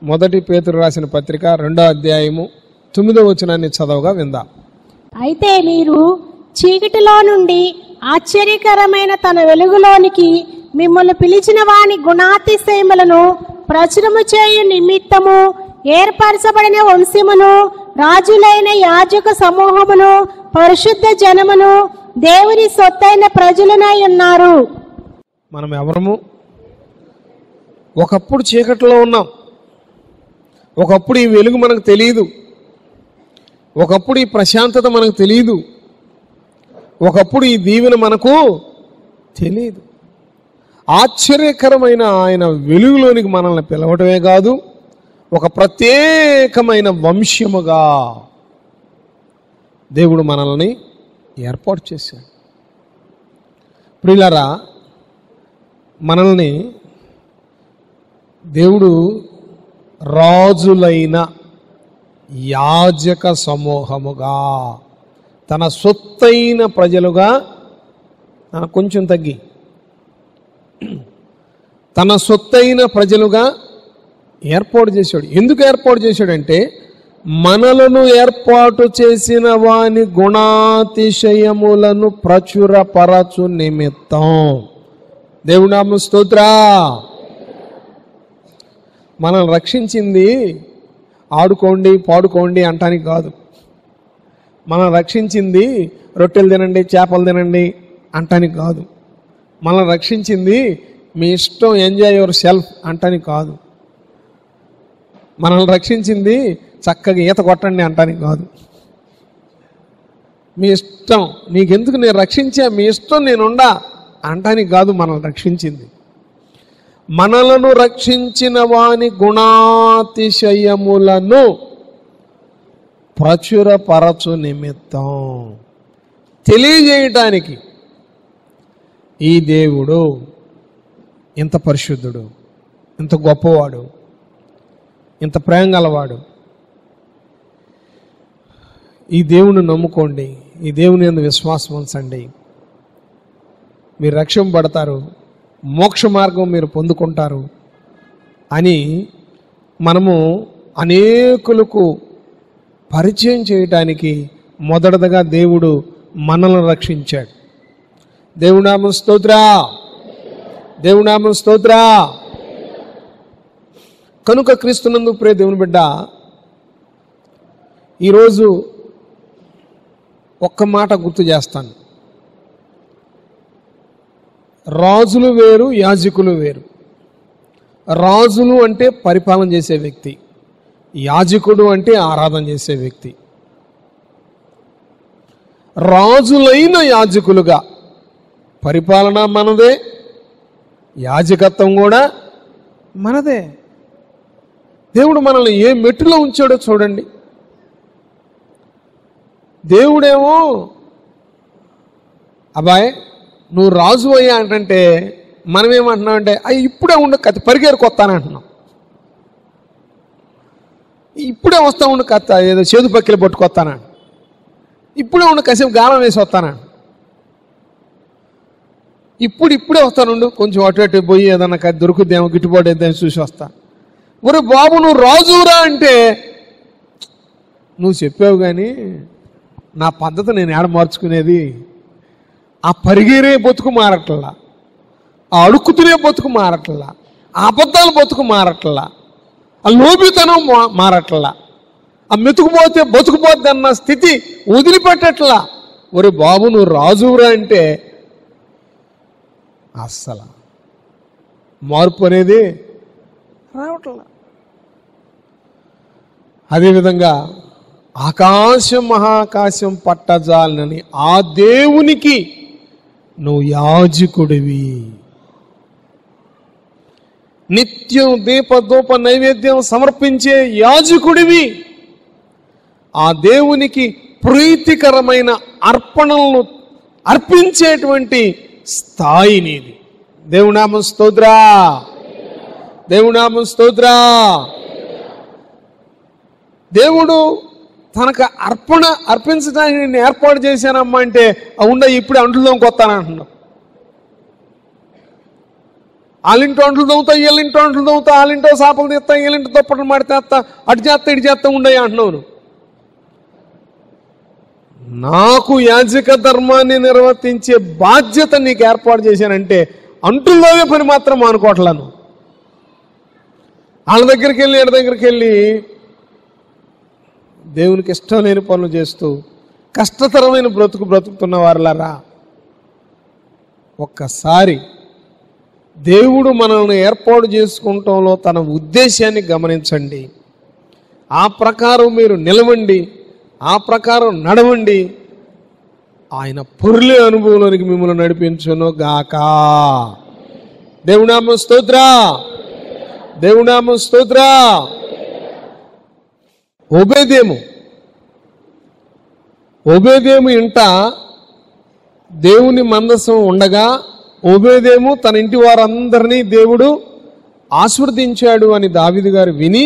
మొదటి పేతురు రాసిన పత్రిక రెండో అధ్యాయము తొమ్మిదో వచనాన్ని చదవగా విందాం అయితే మీరు చీకటిలో నుండి ఆశ్చర్యకరమైన తన వెలుగులోనికి మిమ్మల్ని పిలిచిన వాని గుణాతిశయములను ప్రచురము చేయు నిమిత్తము ఏర్పరచబడిన వంశమును రాజులైన యాజక సమూహమును పరిశుద్ధ జనమును దేవుని సొత్తైన ప్రజలనై ఉన్నారు మనం ఎవరము ఒకప్పుడు చీకట్లో ఉన్నాం ఒకప్పుడు ఈ వెలుగు మనకు తెలియదు ఒకప్పుడు ఈ ప్రశాంతత మనకు తెలియదు ఒకప్పుడు ఈ దీవెన మనకు తెలియదు ఆశ్చర్యకరమైన ఆయన వెలుగులోనికి మనల్ని పిలవటమే కాదు ఒక ప్రత్యేకమైన వంశముగా దేవుడు మనల్ని ఏర్పాటు చేశాడు ప్రియులారా మనల్ని దేవుడు రాజులైన యాజక సమూహముగా తన సొత్తైన ప్రజలుగా ఆ, కొంచెం తగ్గి తన సొత్తైన ప్రజలుగా ఏర్పాటు చేశాడు ఎందుకు ఏర్పాటు చేశాడంటే మనలను ఏర్పాటు చేసిన వాని గుణాతిశయములను ప్రచురపరచు నిమిత్తం దేవునామ స్తోత్రా మనల్ని రక్షించింది ఆడుకోండి పాడుకోండి అంటానికి కాదు మనం రక్షించింది రొట్టెలు తినండి చేపలు తినండి అంటానికి కాదు మనల్ని రక్షించింది మీ ఇష్టం ఎంజాయ్ యువర్ సెల్ఫ్ అంటానికి కాదు మనల్ని రక్షించింది చక్కగా ఈత కొట్టండి అంటానికి కాదు మీ ఇష్టం నీకెందుకు నేను రక్షించా మీ ఇష్టం నేనుండా అంటానికి కాదు మనల్ని రక్షించింది మనలను రక్షించిన వాని గుణాతిశయములను ప్రచురపరచు నిమిత్తం తెలియజేయటానికి ఈ దేవుడు ఇంత పరిశుద్ధుడు ఇంత గొప్పవాడు ఇంత ప్రేమ గలవాడు ఈ దేవుని నమ్ముకోండి ఈ దేవుని ఎందు విశ్వాసం ఉంచండి మీరు రక్షింపబడతారు మోక్ష మార్గం మీరు పొందుకుంటారు అని మనము అనేకులకు పరిచయం చేయటానికి మొదటగా దేవుడు మనల్ని రక్షించాడు దేవునామం స్తోత్రా దేవునామం స్తోత్రా కనుక క్రీస్తునందు ప్రే దేవుని బిడ్డ ఈరోజు ఒక్క మాట గుర్తు చేస్తాను రాజులు వేరు యాజకులు వేరు రాజులు అంటే పరిపాలన చేసే వ్యక్తి యాజకుడు అంటే ఆరాధన చేసే వ్యక్తి రాజులైన యాజకులుగా పరిపాలన మనదే యాజకత్వం కూడా మనదే దేవుడు మనల్ని ఏ మెట్టులో ఉంచాడో చూడండి దేవుడేమో అబ్బాయ్ నువ్వు రాజు అయ్యా అంటే మనం ఏమంటున్నాం అంటే అయ్యి ఇప్పుడే ఉండు కత్తి పరిగేరు కొత్తానే అంటున్నాం ఇప్పుడే వస్తా ఉండు కత్త ఏదో చేదు పక్కిలు పట్టుకొస్తానా ఇప్పుడే ఉండు కసేపు గాలం వేసి వస్తానా ఇప్పుడు ఇప్పుడే వస్తానుండు కొంచెం అటు అటు పోయి ఏదన్నా కత్తి దొరుకుద్దేమో గిట్టుబాటు ఏదైనా చూసి వస్తా ఒరే బాబు నువ్వు రాజురా అంటే నువ్వు చెప్పావు కానీ నా పద్ధతి నేను ఏడ మార్చుకునేది ఆ పరిగేరే బతుకు మారట్లా ఆ అడుక్కుతునే బతుకు మారట్లా ఆ అబద్ధాల బతుకు మారట్లా ఆ లోబితనం మా- మారట్లా ఆ మెతుకుపోతే బతుకుపోద్ది అన్న స్థితి వదిలిపెట్టట్లా ఒరే బాబు నువ్వు రాజురా అంటే అస్సలు మార్పు అనేది రావట్లా అదేవిధంగా ఆకాశం మహాకాశం పట్టజాలనని ఆ దేవునికి నువ్వు యాజకుడివి నిత్యం దీప ధూప నైవేద్యం సమర్పించే యాజకుడివి ఆ దేవునికి ప్రీతికరమైన అర్పణలను అర్పించేటువంటి స్థాయి నీది దేవునామం స్తోత్రా దేవునామం స్తోత్రా దేవుడు తనకు అర్పణ అర్పించడానికి నేను ఏర్పాటు చేశానమ్మా అంటే ఉండ ఇప్పుడే అంటులోకి వస్తానంటున్నావు వాళ్ళింటి వంటలు తవ్వుతా వీళ్ళింటి వంటలు తవ్వుతా వాళ్ళింటో చేపలు తీస్తా వీళ్ళింటి దుప్పట్లు మడితేస్తా అటు చేస్తా ఇటు చేస్తా ఉండయి అంటున్నావు నువ్వు. నాకు యాజక ధర్మాన్ని నిర్వర్తించే బాధ్యత నీకు ఏర్పాటు చేశానంటే అంటుల్లోనే పని మాత్రం మానుకోవట్లను వాళ్ళ దగ్గరికి వెళ్ళి వీళ్ళ దగ్గరికి వెళ్ళి దేవునికి ఇష్టం లేని పనులు చేస్తూ కష్టతరమైన బ్రతుకు బ్రతుకుతున్న వారులారా ఒక్కసారి దేవుడు మనల్ని ఏర్పాటు చేసుకుంటంలో తన ఉద్దేశాన్ని గమనించండి ఆ ప్రకారం మీరు నిలవండి ఆ ప్రకారం నడవండి ఆయన పొరులే అనుభవంలోనికి మిమ్మల్ని నడిపించును గాక దేవునామ స్తోత్ర దేవునామ స్తోత్ర ఒబేదేము ఒబేదేము ఇంట దేవుని మందసం ఉండగా ఒబేదేము తన ఇంటి వారందరినీ దేవుడు ఆశీర్వదించాడు అని దావిది గారు విని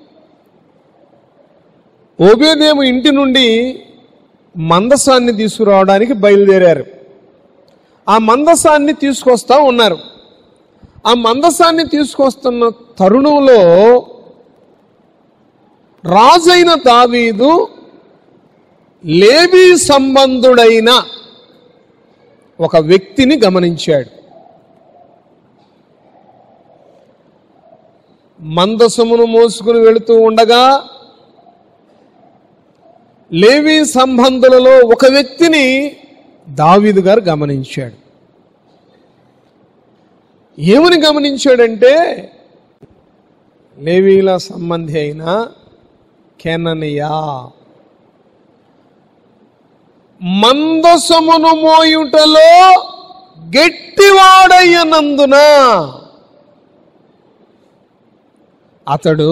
ఓబేదేము ఇంటి నుండి మందసాన్ని తీసుకురావడానికి బయలుదేరారు ఆ మందసాన్ని తీసుకొస్తా ఉన్నారు ఆ మందసాన్ని తీసుకొస్తున్న తరుణంలో రాజైన దావీదు లేవి సంబంధుడైన ఒక వ్యక్తిని గమనించాడు మందసమును మోసుకుని వెళుతూ ఉండగా లేవి సంబంధులలో ఒక వ్యక్తిని దావీదు గారు గమనించాడు ఏమని గమనించాడంటే లేవీల సంబంధి అయిన కెననియా మందసమును మోయుటలో గట్టివాడయ్యనందున అతడు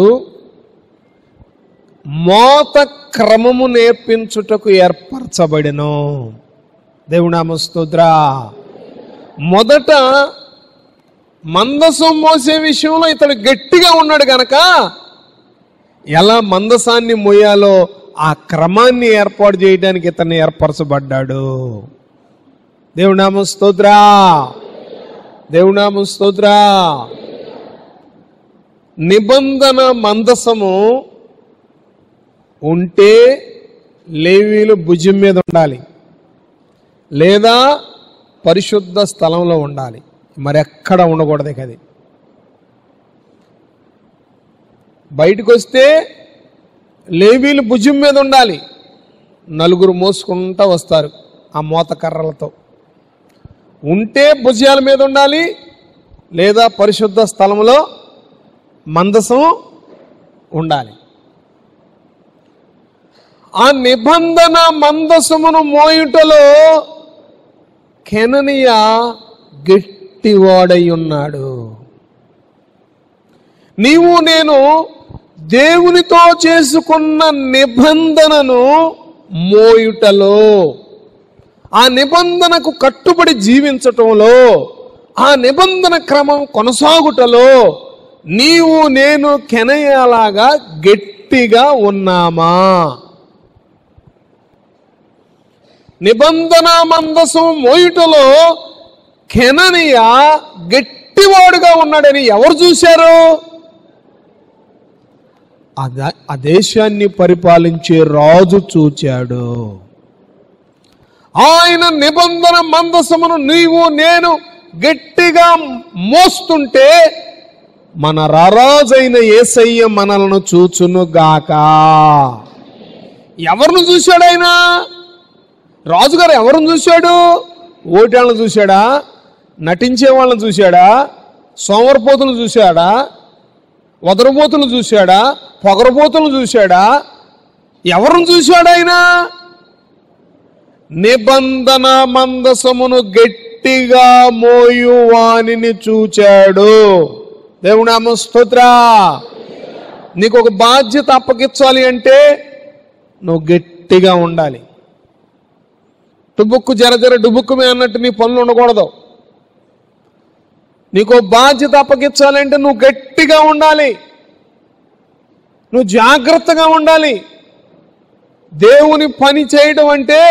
మోత క్రమము నేర్పించుటకు ఏర్పరచబడిను దేవునామ స్తోత్ర మొదట మందసం మోసే విషయంలో ఇతడు గట్టిగా ఉన్నాడు గనక ఎలా మందసాన్ని మోయాలో ఆ క్రమాన్ని ఏర్పాటు చేయడానికి ఇతన్ని ఏర్పరచబడ్డాడు దేవునామ స్తోత్ర దేవునామ స్తోత్ర నిబంధన మందసము ఉంటే లేవీలు భుజం మీద ఉండాలి లేదా పరిశుద్ధ స్థలంలో ఉండాలి మరెక్కడ ఉండకూడదు ఇక అది బయటకు వస్తే లేవీలు భుజం మీద ఉండాలి నలుగురు మోసుకుంటా వస్తారు ఆ మోత కర్రలతో ఉంటే భుజాల మీద ఉండాలి లేదా పరిశుద్ధ స్థలంలో మందసం ఉండాలి ఆ నిబంధన మందసమును మోయుటలో కెననియా గట్టివాడై ఉన్నాడు నీవు నేను దేవునితో చేసుకున్న నిబంధనను మోయుటలో ఆ నిబంధనకు కట్టుబడి జీవించటంలో ఆ నిబంధన క్రమం కొనసాగుటలో నీవు నేను కెనయ్యలాగా గట్టిగా ఉన్నామా నిబంధన మందసం మోయుటలో కెననియా గట్టివాడుగా ఉన్నాడని ఎవరు చూశారు ఆ ద- ఆ దేశాన్ని పరిపాలించే రాజు చూచాడు ఆయన నిబంధన మందసమును నీవు నేను గట్టిగా మోస్తుంటే మన రారాజైన ఏసయ్య మనలను చూచును గాక ఎవరిని చూశాడు ఆయన రాజుగారు ఎవరిని చూశాడు ఓటేళ్ళని చూశాడా నటించే వాళ్ళని చూశాడా సోమరపోతులు చూశాడా వదరబోతులు చూశాడా పొగరబోతులు చూశాడా ఎవరిని చూశాడు ఆయన నిబంధన మందసమును గట్టిగా మోయు వానిని చూచాడు దేవునామ స్తోత్ర నీకు ఒక బాధ్యత అప్పగించాలి అంటే నువ్వు గట్టిగా ఉండాలి డుబుక్కు జర జర డుబుక్కుమే అన్నట్టు నీ పనులు ఉండకూడదు నీకు ఓ బాధ్యత అప్పగించాలంటే నువ్వు గట్టిగా ఉండాలి నువ్వు జాగ్రత్తగా ఉండాలి దేవుని పని చేయడం అంటే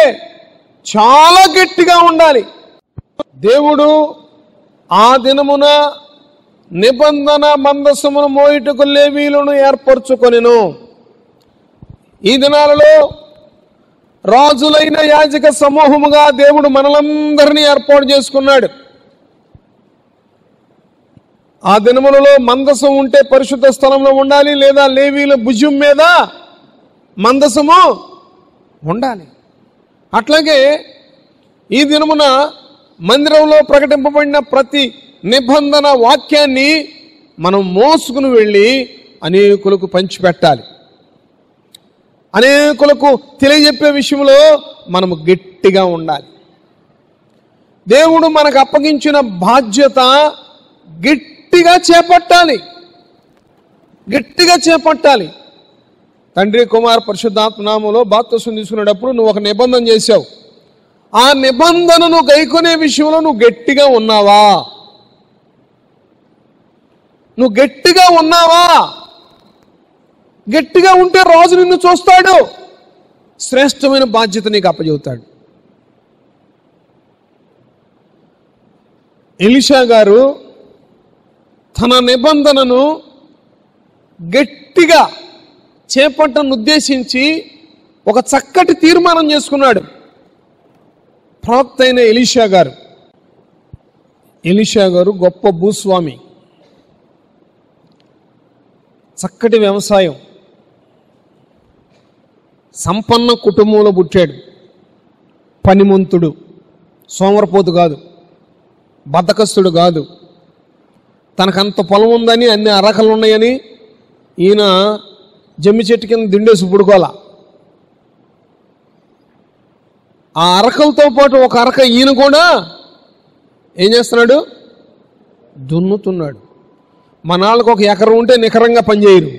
చాలా గట్టిగా ఉండాలి దేవుడు ఆ దినమున నిబంధన మందసమును మోయిటకు లేవీలను ఏర్పరచుకొనెను ఈ దినాలలో రాజులైన యాజక సమూహముగా దేవుడు మనలందరినీ ఏర్పాటు చేసుకున్నాడు ఆ దినములలో మందసం ఉంటే పరిశుద్ధ స్థలంలో ఉండాలి లేదా లేవీల భుజం మీద మందసము ఉండాలి అట్లాగే ఈ దినమున మందిరంలో ప్రకటింపబడిన ప్రతి నిబంధన వాక్యాన్ని మనం మోసుకుని వెళ్ళి అనేకులకు పంచిపెట్టాలి అనేకులకు తెలియజెప్పే విషయంలో మనము గట్టిగా ఉండాలి దేవుడు మనకు అప్పగించిన బాధ్యత గట్టిగా చేపట్టాలి గట్టిగా చేపట్టాలి తండ్రి కుమార్ పరిశుద్ధాత్మనామంలో బాప్తసం తీసుకునేటప్పుడు నువ్వు ఒక నిబంధన చేశావు ఆ నిబంధనను గైకొనే విషయంలో నువ్వు గట్టిగా ఉన్నావా నువ్వు గట్టిగా ఉన్నావా గట్టిగా ఉంటే రాజు నిన్ను చూస్తాడు శ్రేష్టమైన బాధ్యత నీకు అప్పచెబుతాడు ఎలిషా గారు తన నిబంధనను గట్టిగా చేపట్టను ఉద్దేశించి ఒక చక్కటి తీర్మానం చేసుకున్నాడు ప్రవక్త అయిన ఎలీషా గారు ఎలీషా గారు గొప్ప భూస్వామి చక్కటి వ్యవసాయం సంపన్న కుటుంబంలో పుట్టాడు పనిమంతుడు సోమరపోతు కాదు బద్దకస్తుడు కాదు తనకంత పొలం ఉందని అన్ని అరకలు ఉన్నాయని ఈయన జమ్మి చెట్టు కింద దిండేసి పుడుకోవాల ఆ అరకలతో పాటు ఒక అరక ఈయన కూడా ఏం చేస్తున్నాడు దున్నుతున్నాడు మన వాళ్ళకి ఒక ఎకరం ఉంటే నికరంగా పనిచేయరు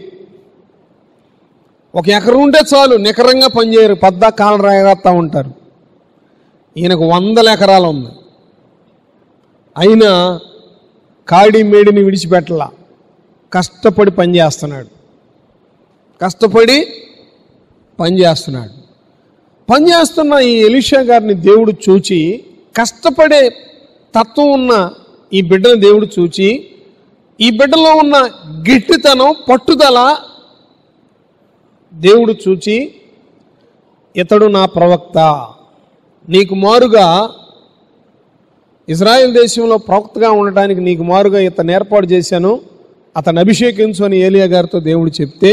ఒక ఎకరం ఉంటే చాలు నికరంగా పనిచేయరు పెద్ద కాలు రాగేస్తా ఉంటారు ఈయనకు వందల ఎకరాలు ఉంది అయినా కాడి మేడిని విడిచిపెట్టలా కష్టపడి పని చేస్తున్నాడు కష్టపడి పని చేస్తున్నాడు పని చేస్తున్న ఈ ఎలిషా గారిని దేవుడు చూచి కష్టపడే తత్వం ఉన్న ఈ బిడ్డను దేవుడు చూచి ఈ బిడ్డలో ఉన్న గట్టితనం పట్టుదల దేవుడు చూచి ఇతడు నా ప్రవక్త నీకు మారుగా ఇజ్రాయెల్ దేశంలో ప్రవక్తగా ఉండటానికి నీకు మారుగా ఇతను ఏర్పాటు చేశాను అతను అభిషేకించు అని ఏలియా గారితో దేవుడు చెప్తే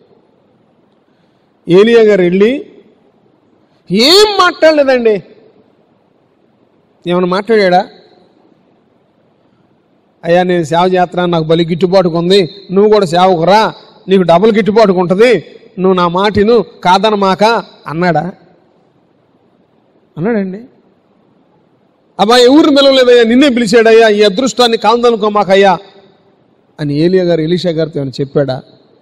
ఏలియా గారు వెళ్ళి ఏం మాట్లాడలేదండి ఏమైనా మాట్లాడా అయ్యా నేను సేవ చేస్తున్నాను నాకు బలి గిట్టుబాటుకు ఉంది నువ్వు కూడా సేవకురా నీకు డబుల్ గిట్టుబాటుకు ఉంటుంది నువ్వు నా మాటిను కాదనమాక అన్నాడా అన్నాడండి అబ్బా ఎవరు పిలవలేదయ్యా నిన్నే పిలిచాడయ్యా ఈ అదృష్టాన్ని కాందనుకోమాకయ్యా అని ఏలియా గారు ఎలీషా గారితో ఏమైనా చెప్పాడా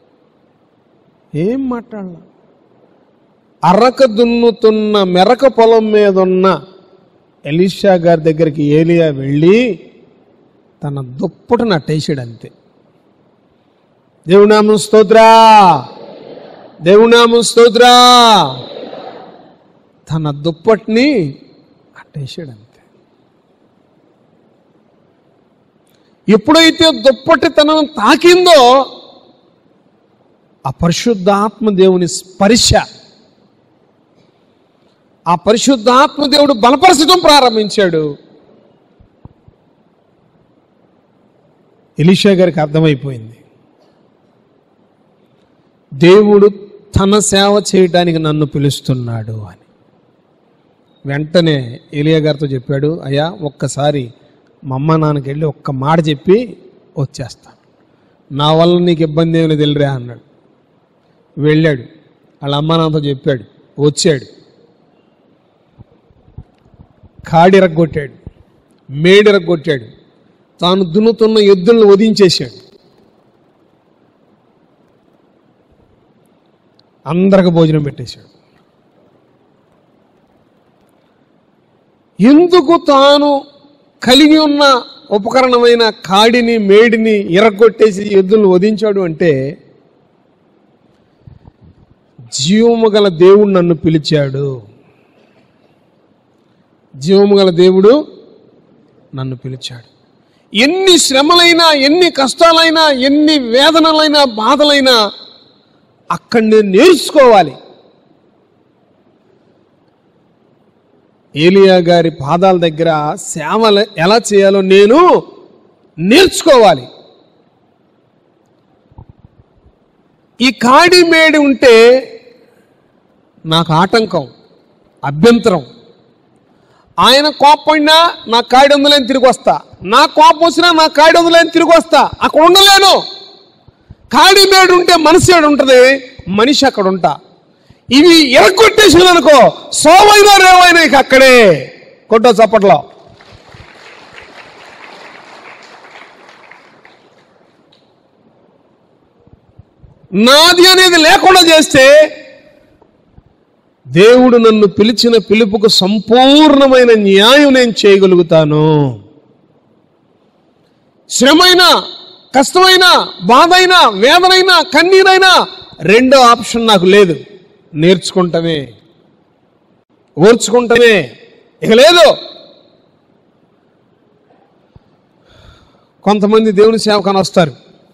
ఏం మాట్లాడాల అరక దున్నుతున్న మెరక పొలం మీద ఉన్న ఎలీషా గారి దగ్గరికి ఏలియా వెళ్ళి తన దుప్పటను అట్టేసాడు అంతే దేవునామం స్తోత్రా దేవునామం స్తోత్రా తన దుప్పటిని అట్టేసాడు అంతే ఎప్పుడైతే దుప్పటి తనను తాకిందో ఆ పరిశుద్ధాత్మ దేవుని స్పర్శ ఆ పరిశుద్ధాత్మ దేవుడు బలపరచడం ప్రారంభించాడు ఎలీషా గారికి అర్థమైపోయింది దేవుడు తన సేవ చేయడానికి నన్ను పిలుస్తున్నాడు అని వెంటనే ఏలియా గారితో చెప్పాడు అయ్యా ఒక్కసారి మా అమ్మ నాన్నకి వెళ్ళి ఒక్క మాట చెప్పి వచ్చేస్తాను నా వల్ల నీకు ఇబ్బంది ఏమైనా తెలిరా అన్నాడు వెళ్ళాడు వాళ్ళ అమ్మ నాన్నతో చెప్పాడు వచ్చాడు కాడిరగొట్టాడు మేడిరగొట్టాడు తాను దున్నుతున్న ఎద్దులను వధించేశాడు అందరికి భోజనం పెట్టేశాడు ఎందుకు తాను కలిగి ఉన్న ఉపకరణమైన కాడిని మేడిని ఇరగొట్టేసి ఎద్దులను వధించాడు అంటే జీవము గల దేవుడు నన్ను పిలిచాడు జీవము గల దేవుడు నన్ను పిలిచాడు ఎన్ని శ్రమలైనా ఎన్ని కష్టాలైనా ఎన్ని వేదనలైనా బాధలైనా అక్కడి నేను నేర్చుకోవాలి ఏలియా గారి పాదాల దగ్గర సేవ ఎలా చేయాలో నేను నేర్చుకోవాలి ఈ కాడి మేడి ఉంటే నాకు ఆటంకం అభ్యంతరం ఆయన కోపడినా నా కాడి ఉందలేని తిరిగి వస్తా నా కోపం వచ్చినా నా కాడి ఉందలేని తిరిగి వస్తా అక్కడ ఉండలేను కాడి మేడు ఉంటే మనసు ఏడు ఉంటుంది మనిషి అక్కడ ఉంటా ఇవి ఎరగొట్టేసింది అనుకో సోమైనా రేవైనా ఇక అక్కడే కొట్టో చప్పట్లో నాది అనేది లేకుండా చేస్తే దేవుడు నన్ను పిలిచిన పిలుపుకు సంపూర్ణమైన న్యాయం నేను చేయగలుగుతాను శ్రమైనా కష్టమైనా బాధైనా వేదనైనా కన్నీరైనా రెండో ఆప్షన్ నాకు లేదు నేర్చుకుంటమే ఓర్చుకుంటమే ఇక లేదు కొంతమంది దేవుని సేవకని వస్తారు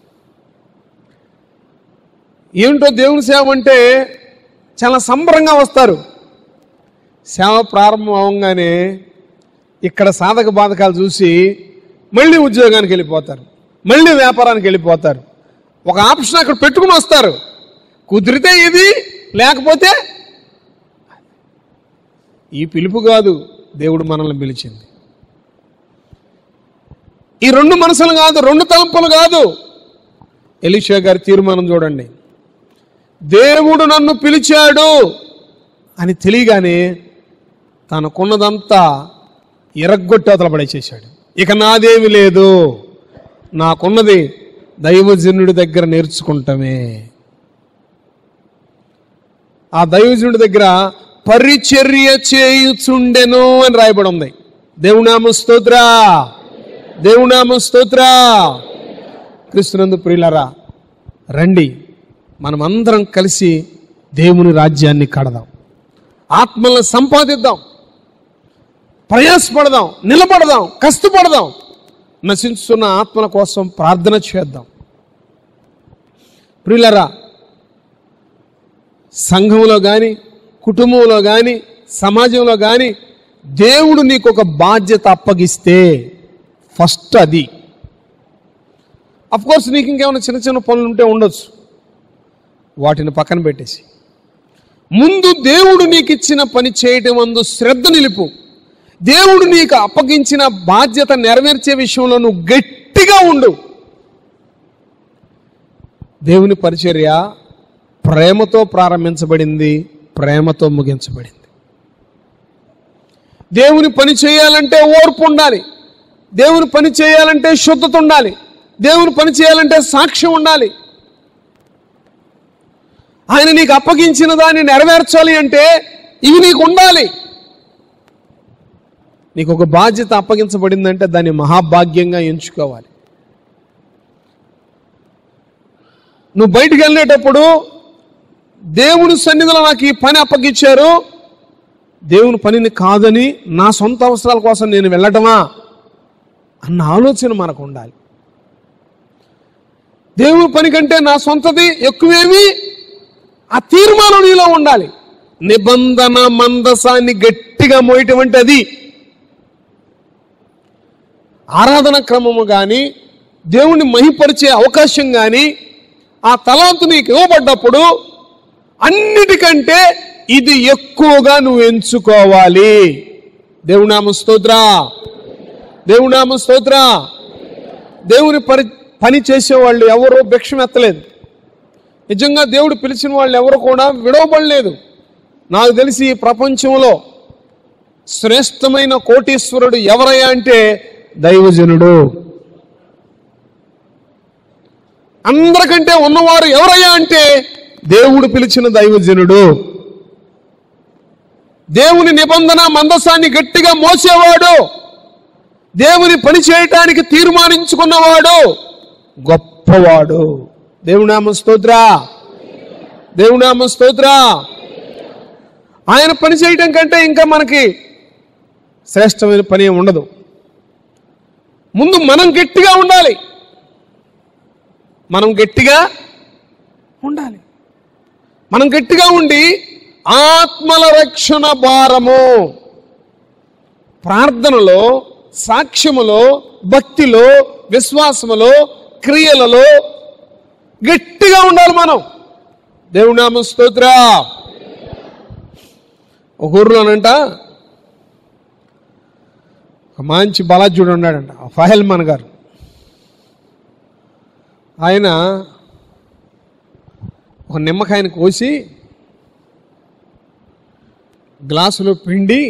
ఏమిటో దేవుని సేవ అంటే చాలా సంబరంగా వస్తారు సేవ ప్రారంభం అవగానే ఇక్కడ సాధక బాధకాలు చూసి మళ్ళీ ఉద్యోగానికి వెళ్ళిపోతారు మళ్ళీ వ్యాపారానికి వెళ్ళిపోతారు ఒక ఆప్షన్ అక్కడ పెట్టుకుని వస్తారు కుదిరితే ఇది లేకపోతే ఈ పిలుపు కాదు దేవుడు మనల్ని పిలిచింది ఈ రెండు మనసులు కాదు రెండు తలంపులు కాదు ఎలిషా గారి తీర్మానం చూడండి దేవుడు నన్ను పిలిచాడు అని తెలియగానే తనకున్నదంతా ఎరగొట్టి అవతల పడేసేసాడు ఇక నాదేమి లేదు నాకున్నది దైవజనుడి దగ్గర నేర్చుకుంటామే ఆ దైవజనుడి దగ్గర పరిచర్య చేయుచుండెను అని రాయబడి ఉంది దేవునామ స్తోత్ర దేవునామ స్తోత్ర క్రిస్తునందు ప్రియులరా రండి మనమందరం కలిసి దేవుని రాజ్యాన్ని కడదాం ఆత్మలను సంపాదిద్దాం ప్రయాసపడదాం నిలబడదాం కష్టపడదాం నశించుతున్న ఆత్మల కోసం ప్రార్థన చేద్దాం ప్రియులరా సంఘంలో కానీ కుటుంబంలో కానీ సమాజంలో కానీ దేవుడు నీకు ఒక బాధ్యత అప్పగిస్తే ఫస్ట్ అది కోర్స్ నీకు ఇంకేమైనా చిన్న చిన్న పనులు ఉంటే ఉండొచ్చు వాటిని పక్కన పెట్టేసి ముందు దేవుడు నీకు ఇచ్చిన పని చేయటం అందు శ్రద్ధ నిలుపు దేవుడు నీకు అప్పగించిన బాధ్యత నెరవేర్చే విషయంలో నువ్వు గట్టిగా ఉండు దేవుని పరిచర్య ప్రేమతో ప్రారంభించబడింది ప్రేమతో ముగించబడింది దేవుని పని చేయాలంటే ఓర్పు ఉండాలి దేవుని పని చేయాలంటే శుద్ధత ఉండాలి దేవుని పని చేయాలంటే సాక్ష్యం ఉండాలి ఆయన నీకు అప్పగించిన దాన్ని నెరవేర్చాలి అంటే ఇవి నీకు ఉండాలి నీకు ఒక బాధ్యత అప్పగించబడిందంటే దాన్ని మహాభాగ్యంగా ఎంచుకోవాలి నువ్వు బయటికి వెళ్ళేటప్పుడు దేవుని సన్నిధిలో నాకు ఈ పని అప్పగించారు దేవుని పనిని కాదని నా సొంత అవసరాల కోసం నేను వెళ్ళటమా అన్న ఆలోచన మనకు ఉండాలి దేవుని పని కంటే నా సొంతది ఎక్కువేమి ఆ తీర్మానం నీలో ఉండాలి నిబంధన మందసాన్ని గట్టిగా మోయటం అంటే అది ఆరాధన క్రమము కానీ దేవుణ్ణి మహిపరిచే అవకాశం కానీ ఆ తలాంతు నీకు ఇవ్వబడ్డప్పుడు అన్నిటికంటే ఇది ఎక్కువగా నువ్వు ఎంచుకోవాలి దేవునామ స్తోత్ర దేవునామ స్తోత్ర దేవుని పరి పని చేసేవాళ్ళు ఎవరు భిక్షం ఎత్తలేదు నిజంగా దేవుడు పిలిచిన వాళ్ళు ఎవరు కూడా విడవబడలేదు నాకు తెలిసి ఈ ప్రపంచంలో శ్రేష్టమైన కోటీశ్వరుడు ఎవరయ్యా అంటే దైవజనుడు అందరికంటే ఉన్నవారు ఎవరయ్యా అంటే దేవుడు పిలిచిన దైవజనుడు దేవుని నిబంధన మందసాన్ని గట్టిగా మోసేవాడు దేవుని పని చేయటానికి తీర్మానించుకున్నవాడు గొప్పవాడు దేవునామ స్తోత్ర దేవునామ స్తోత్ర ఆయన పని చేయటం కంటే ఇంకా మనకి శ్రేష్టమైన పని ఏం ఉండదు ముందు మనం గట్టిగా ఉండాలి మనం గట్టిగా ఉండాలి మనం గట్టిగా ఉండి ఆత్మల రక్షణ భారము ప్రార్థనలో సాక్ష్యములో భక్తిలో విశ్వాసములో క్రియలలో గట్టిగా ఉండాలి మనం దేవుడి నామ స్తోత్ర ఒక ఊర్లోనంట ఒక మంచి బలాజ్యుడు ఉన్నాడంట ఫహెల్మాన్ గారు ఆయన ఒక నిమ్మకాయని కోసి గ్లాసులో పిండి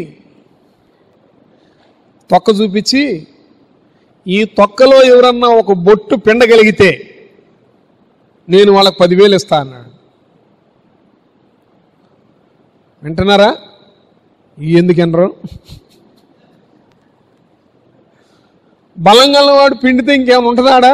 తొక్క చూపించి ఈ తొక్కలో ఎవరన్నా ఒక బొట్టు పిండగలిగితే నేను వాళ్ళకి పదివేలు ఇస్తా అన్నాడు వింటున్నారా ఈ ఎందుకనరు బలంగా వాడు పిండితే ఇంకేమైనా ఉంటుందాడా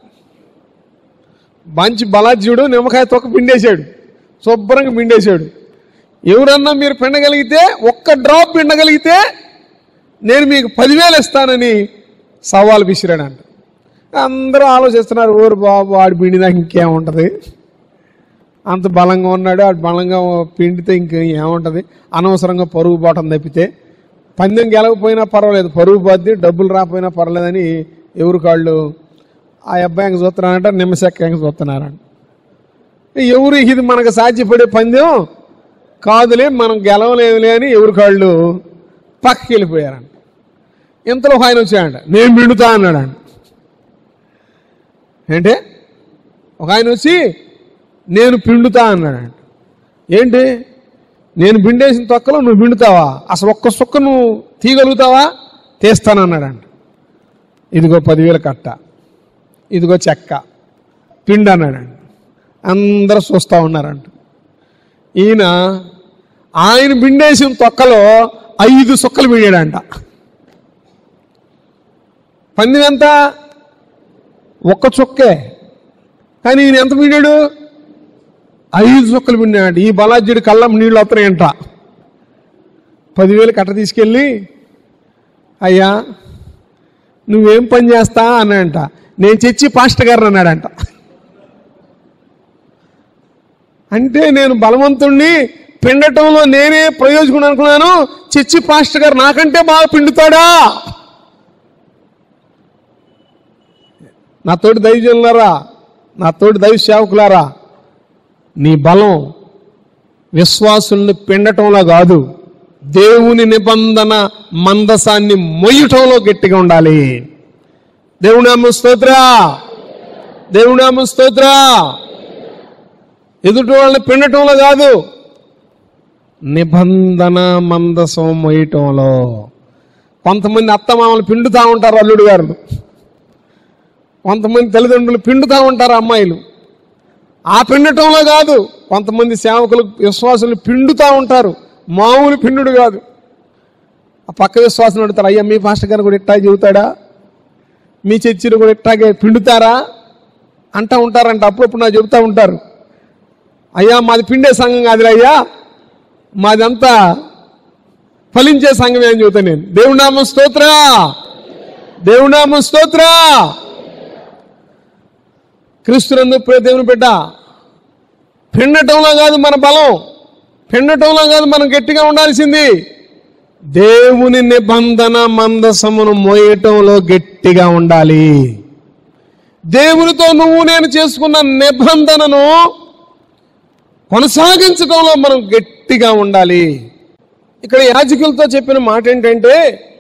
మంచి బలాజ్యుడు నిమ్మకాయ తొక్క పిండేశాడు శుభ్రంగా పిండేశాడు ఎవరన్నా మీరు పిండగలిగితే ఒక్క డ్రాప్ పిండగలిగితే నేను మీకు పదివేలు ఇస్తానని సవాల్ విసిరాడంట అందరూ ఆలోచిస్తున్నారు ఊరు బాబు వాడి పిండినాక ఇంకేముంటుంది అంత బలంగా ఉన్నాడు ఆడు బలంగా పిండితే ఇంక ఏముంటుంది అనవసరంగా పరుగు పోవటం తప్పితే పందెం గెలకపోయినా పర్వాలేదు పరుగు పోద్ది డబ్బులు రాకపోయినా పర్వాలేదని ఎవరు కాళ్ళు ఆ అబ్బాయి ఇంక చూస్తున్నారంట నిమ్మశెక్క ఇంక చూస్తున్నారంట ఎవరు ఇది మనకు సాధ్యపడే పందెం కాదులే మనం గెలవలేదులే అని ఎవరు కాళ్ళు పక్కకి వెళ్ళిపోయారంట ఇంతలో ఒక ఆయన వచ్చాడంట నేను పిండుతా అన్నాడంట ఏంటి ఒక ఆయన వచ్చి నేను పిండుతా అన్నాడంట ఏంటి నేను పిండేసిన తొక్కలో నువ్వు పిండుతావా అసలు ఒక్క సుక్క నువ్వు తీయగలుగుతావా తీస్తానన్నాడంట ఇదిగో పదివేల కట్ట ఇదిగో చెక్క పిండి అన్నాడంట అందరూ చూస్తూ ఉన్నారంట ఈయన ఆయన పిండేసిన తొక్కలో ఐదు సుక్కలు పిండాడంట పందెం ఎంత ఒక్క చుక్కే కానీ ఈయన ఎంత పిండాడు ఐదు చుక్కలు పిండాడు ఈ బలాజ్యుడి కళ్ళం నీళ్ళు వస్తున్నాయంట పదివేలు కట్ట తీసుకెళ్ళి అయ్యా నువ్వేం పని చేస్తా అన్నాడంట నేను చచ్చి పాస్టర్ గారు అన్నాడంట అంటే నేను బలవంతుణ్ణి పిండటంలో నేనే ప్రయోజకుడు అనుకున్నాను చచ్చి పాస్టర్ గారు నాకంటే బాగా పిండుతాడా నా తోటి దైవజనులారా నా తోటి దైవ సేవకులారా నీ బలం విశ్వాసుల్ని పిండటంలో కాదు దేవుని నిబంధన మందసాన్ని మొయ్యటంలో గట్టిగా ఉండాలి దేవునామ స్తోత్ర దేవునామ స్తోత్ర ఎదుటి వాళ్ళని పిండటంలో కాదు నిబంధన మందసం మొయ్యటంలో కొంతమంది అత్తమామలు పిండుతా ఉంటారు అల్లుడు గారు కొంతమంది తల్లిదండ్రులు పిండుతా ఉంటారు అమ్మాయిలు ఆ పిండటంలో కాదు కొంతమంది సేవకులు విశ్వాసులు పిండుతా ఉంటారు మామూలు పిండుడు కాదు ఆ పక్క విశ్వాసం అడుగుతారు అయ్యా మీ పాస్టర్ గారు కూడా ఇట్టాగే చెబుతాడా మీ చర్చిలు కూడా ఇట్టాగే పిండుతారా అంటా ఉంటారంట అప్పుడప్పుడు నాకు చెబుతా ఉంటారు అయ్యా మాది పిండే సంఘం కాదురా అయ్యా మాదంతా ఫలించే సంఘమే అని చెబుతాను నేను దేవునామ స్తోత్ర దేవునామ స్తోత్ర క్రీస్తునందు ప్రియ దేవుని బిడ్డ పిండటంలో కాదు మన బలం పిండటంలో కాదు మనం గట్టిగా ఉండాల్సింది దేవుని నిబంధన మందసమును మోయటంలో గట్టిగా ఉండాలి దేవునితో నువ్వు నేను చేసుకున్న నిబంధనను కొనసాగించడంలో మనం గట్టిగా ఉండాలి ఇక్కడ యాజకులతో చెప్పిన మాట ఏంటంటే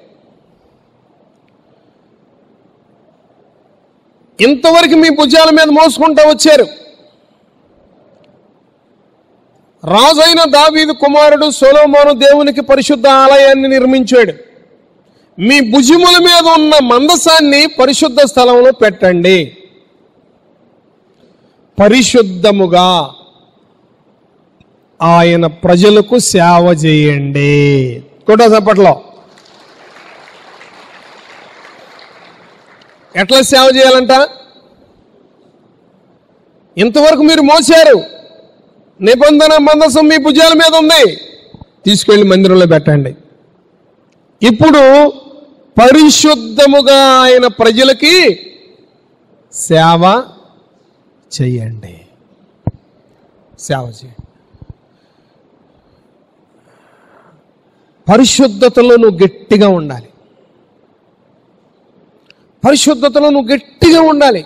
ఇంతవరకు మీ భుజాల మీద మోసుకుంటూ వచ్చారు రాజైన దావీదు కుమారుడు సొలోమోను దేవునికి పరిశుద్ధ ఆలయాన్ని నిర్మించాడు మీ భుజముల మీద ఉన్న మందసాన్ని పరిశుద్ధ స్థలంలో పెట్టండి పరిశుద్ధముగా ఆయన ప్రజలకు సేవ చేయండి కూడా చప్పట్లో ఎట్లా సేవ చేయాలంట ఇంతవరకు మీరు మోసారు నిబంధన మందసం మీ భుజాల మీద ఉంది తీసుకెళ్లి మందిరంలో పెట్టండి ఇప్పుడు పరిశుద్ధముగా ఆయన ప్రజలకి సేవ చెయ్యండి సేవ చేయండి పరిశుద్ధతలో నువ్వు గట్టిగా ఉండాలి పరిశుద్ధతలో నువ్వు గట్టిగా ఉండాలి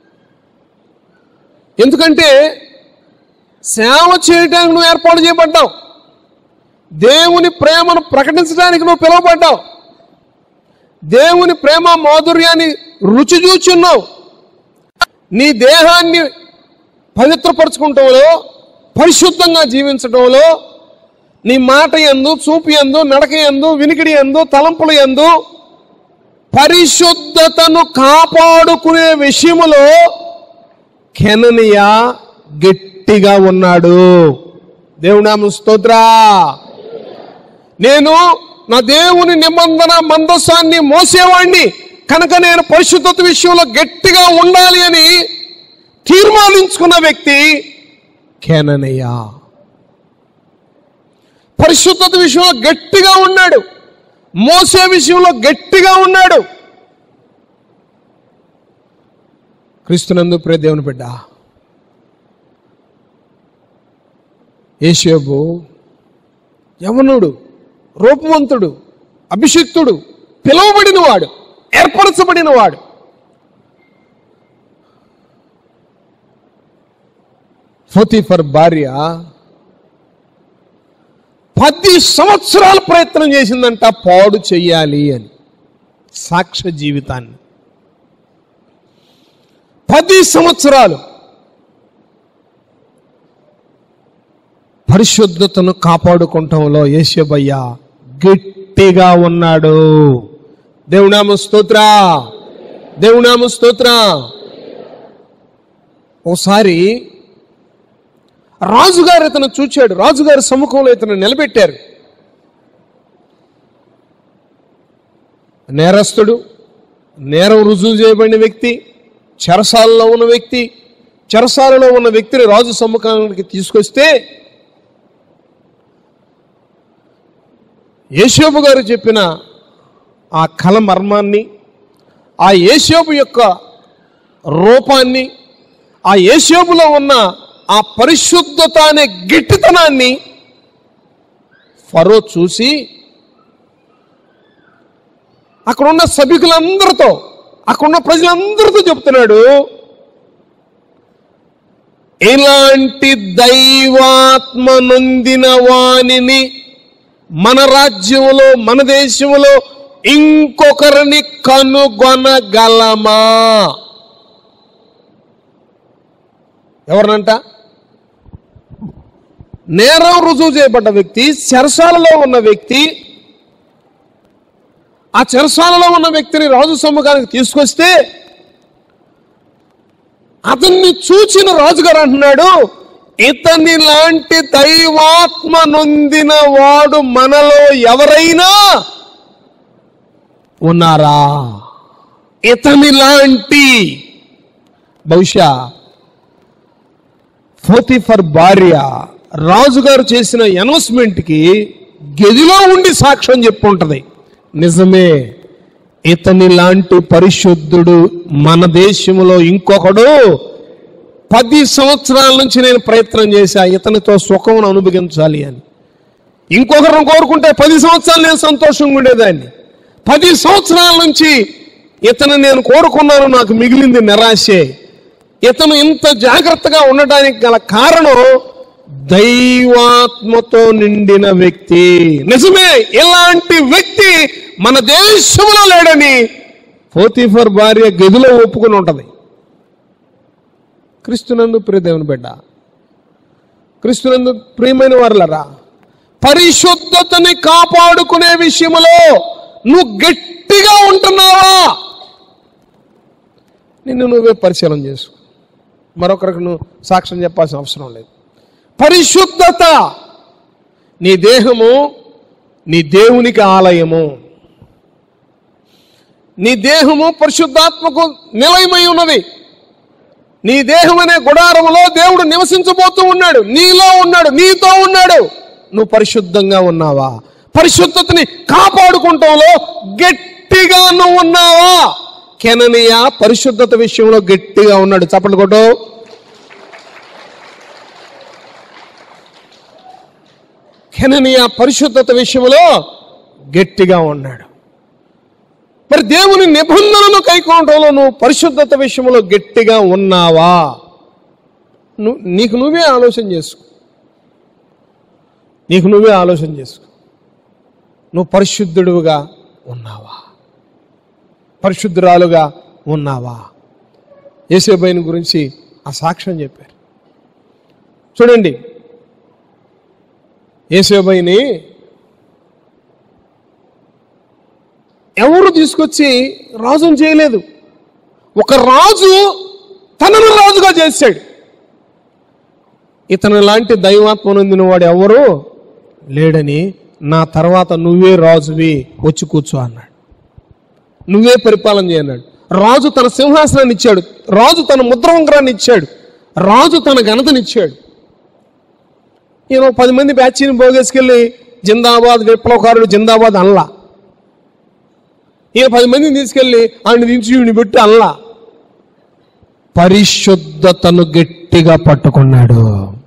ఎందుకంటే సేవ చేయడానికి నువ్వు ఏర్పాటు చేయబడ్డావు దేవుని ప్రేమను ప్రకటించడానికి నువ్వు పిలువబడ్డావు దేవుని ప్రేమ మాధుర్యాన్ని రుచి చూచున్నావు నీ దేహాన్ని పవిత్రపరచుకుంటంలో పరిశుద్ధంగా జీవించడంలో నీ మాట ఎందు చూపు ఎందు నడక ఎందు వినికిడి ఎందు తలంపుల ఎందు పరిశుద్ధతను కాపాడుకునే విషయములో కెననియ గట్టిగా ఉన్నాడు దేవునామ స్తోత్రా నేను నా దేవుని నిబంధన మందస్సాన్ని మోసేవాణ్ణి కనుక నేను పరిశుద్ధత విషయంలో గట్టిగా ఉండాలి అని తీర్మానించుకున్న వ్యక్తి కేననయ్య పరిశుద్ధత విషయంలో గట్టిగా ఉన్నాడు మోసే విషయంలో గట్టిగా ఉన్నాడు క్రీస్తునందు ప్రే దేవుని బిడ్డ ఏషేబు యవనుడు రూపవంతుడు అభిషిక్తుడు పిలువబడినవాడు ఏర్పరచబడినవాడు ఫర్ భార్య పది సంవత్సరాలు ప్రయత్నం చేసిందంట పాడు చెయ్యాలి అని సాక్ష్య జీవితాన్ని పది సంవత్సరాలు పరిశుద్ధతను కాపాడుకుంటంలో యేసబయ్య గట్టిగా ఉన్నాడు దేవునామ స్తోత్ర దేవునామ స్తోత్ర ఓసారి రాజుగారు ఇతను చూచాడు రాజుగారి సముఖంలో ఇతను నిలబెట్టారు నేరస్తుడు నేరం రుజువు చేయబడిన వ్యక్తి చెరసాలలో ఉన్న వ్యక్తి చెరసాలలో ఉన్న వ్యక్తిని రాజు సమ్ముఖానికి తీసుకొస్తే యేషోబు గారు చెప్పిన ఆ కల మర్మాన్ని ఆ యేషోబు యొక్క రూపాన్ని ఆ యేషోబులో ఉన్న ఆ పరిశుద్ధత అనే గట్టితనాన్ని ఫరో చూసి అక్కడున్న సభికులందరితో అక్కడున్న ప్రజలందరితో చెప్తున్నాడు ఇలాంటి దైవాత్మ నొందిన వాణిని మన రాజ్యంలో మన దేశంలో ఇంకొకరిని కనుగొనగలమా ఎవరినంట నేరం రుజువు చేయబడ్డ వ్యక్తి చెరసాలలో ఉన్న వ్యక్తి ఆ చెరసాలలో ఉన్న వ్యక్తిని రాజు సమ్ముఖానికి తీసుకొస్తే అతన్ని చూచిన రాజుగారు అంటున్నాడు ఇతని లాంటి దైవాత్మ నొందిన వాడు మనలో ఎవరైనా ఉన్నారా ఇతని లాంటి బహుశా ఫోతిఫర్ భార్య రాజుగారు చేసిన అనౌన్స్మెంట్కి గదిలో ఉండి సాక్ష్యం చెప్పుంటది నిజమే ఇతని లాంటి పరిశుద్ధుడు మన దేశంలో ఇంకొకడు పది సంవత్సరాల నుంచి నేను ప్రయత్నం చేశా ఇతనితో సుఖమును అనుభవించాలి అని ఇంకొకరిని కోరుకుంటే పది సంవత్సరాలు నేను సంతోషంగా ఉండేదాన్ని పది సంవత్సరాల నుంచి ఇతను నేను కోరుకున్నాను నాకు మిగిలింది నిరాశే ఇతను ఇంత జాగ్రత్తగా ఉండడానికి గల కారణం దైవాత్మతో నిండిన వ్యక్తి నిజమే ఇలాంటి వ్యక్తి మన దేశంలో లేడని పోతిఫర్ భార్య గదిలో ఒప్పుకుని ఉంటది క్రీస్తునందు ప్రియదేవుని బిడ్డ క్రీస్తునందు ప్రియమైన వారులరా పరిశుద్ధతని కాపాడుకునే విషయంలో నువ్వు గట్టిగా ఉంటున్నావా నిన్ను నువ్వే పరిశీలన చేసుకో మరొకరికి నువ్వు సాక్ష్యం చెప్పాల్సిన అవసరం లేదు పరిశుద్ధత నీ దేహము నీ దేవునికి ఆలయము నీ దేహము పరిశుద్ధాత్మకు నిలయమై ఉన్నది నీ దేహం అనే గుడారములో దేవుడు నివసించబోతూ ఉన్నాడు నీలో ఉన్నాడు నీతో ఉన్నాడు నువ్వు పరిశుద్ధంగా ఉన్నావా పరిశుద్ధతని కాపాడుకుంటంలో గట్టి గట్టిగా నువ్వు ఉన్నావా కెననియా పరిశుద్ధత విషయంలో గట్టిగా ఉన్నాడు చప్పట్లు కొట్టు కెననియా పరిశుద్ధత విషయంలో గట్టిగా ఉన్నాడు మరి దేవుని నిబంధనను కైకోవటంలో నువ్వు పరిశుద్ధత విషయంలో గట్టిగా ఉన్నావా నువ్వు నీకు నువ్వే ఆలోచన చేసుకో నీకు నువ్వే ఆలోచన చేసుకో నువ్వు పరిశుద్ధుడుగా ఉన్నావా పరిశుద్ధురాలుగా ఉన్నావా యేసేబైని గురించి ఆ సాక్ష్యం చెప్పారు చూడండి యేసేబైని ఎవరు తీసుకొచ్చి రాజును చేయలేదు ఒక రాజు తనను రాజుగా చేశాడు ఇతను లాంటి దైవాత్మ నొందిన వాడు ఎవరు లేడని నా తర్వాత నువ్వే రాజువి వచ్చి కూర్చో అన్నాడు నువ్వే పరిపాలన చేయన్నాడు రాజు తన సింహాసనాన్ని ఇచ్చాడు రాజు తన ముద్రవంకరాన్ని ఇచ్చాడు రాజు తన ఘనతనిచ్చాడు ఈయన ఒక పది మంది బ్యాచ్ని పోగేసుకెళ్ళి జిందాబాద్ విప్లవకారుడు జిందాబాద్ అనలా ఈయన పది మందిని తీసుకెళ్ళి ఆయన దించి ఈయన పెట్టి అనలా పరిశుద్ధతను గట్టిగా పట్టుకున్నాడు